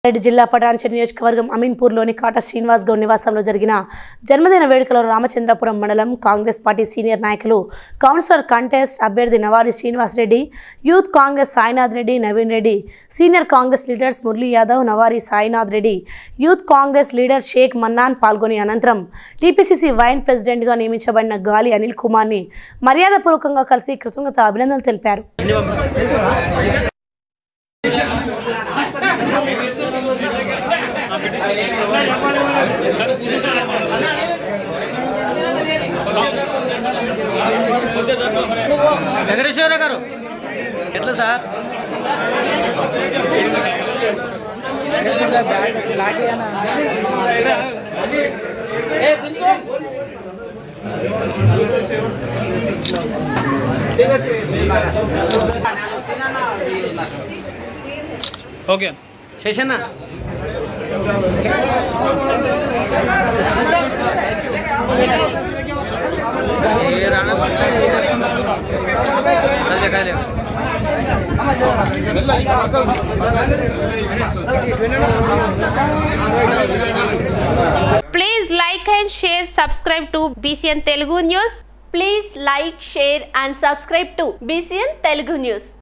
రెడ్డి జిల్లా పటాన్చెరు నియోజకవర్గం అమీన్పూర్లోని కాట శ్రీనివాస్ గౌడ్ నివాసంలో జరిగిన జన్మదిన వేడుకలో రామచంద్రపురం మండలం కాంగ్రెస్ పార్టీ సీనియర్ నాయకులు కౌన్సిలర్ కంటెస్ట్ అభ్యర్థి Navari Srinivas Reddy youth Congress Sainath Reddy Naveen Reddy senior Congress leaders Murali Yadav Navari Sainath Reddy youth Congress leader Sheikh Mannan పాల్గొని అనంతరం టీపీసీసీ వైన్ ప్రెసిడెంట్గా నియమించబడిన గాలి అనిల్ కుమార్ని మర్యాదపూర్వకంగా కలిసి కృతజ్ఞత అభినందనలు తెలిపారు వెంకటేశ్వర గారు ఎట్లా సార్ ఓకే శేషన్న ఏ రానా కాలే కాలే Please like and share, subscribe to BCN Telugu News. Please like, share and subscribe to BCN Telugu News.